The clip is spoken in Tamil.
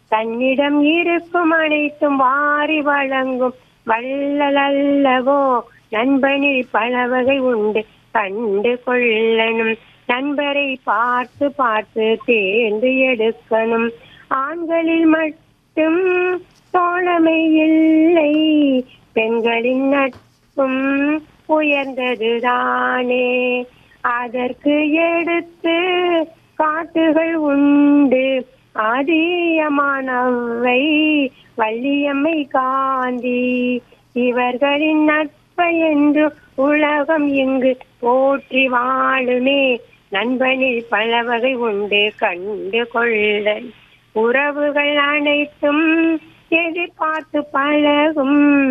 தன்னிடம் இருக்கும் அனைத்தும் வாரி வழங்கும் வள்ளலல்லவோ நண்பனில் பல வகை உண்டு கண்டு கொள்ளணும் நண்பரை பார்த்து பார்த்து தேர்ந்து எடுக்கணும் ஆண்களில் மட்டும் தோழமை இல்லை பெண்களின் நட்பும் உயர்ந்ததுதானே அதற்கு எடுத்து காட்டுகள் உண்டு ஆதியமானவை வள்ளியம்மை காந்தி இவர்களின் நட்பை என்று உலகம் இங்கு போற்றி வாழுமே நண்பனில் பல வகை உண்டு கண்டு கொள்ளல் உறவுகள் அனைத்தும் எதிர்பார்த்து பழகும்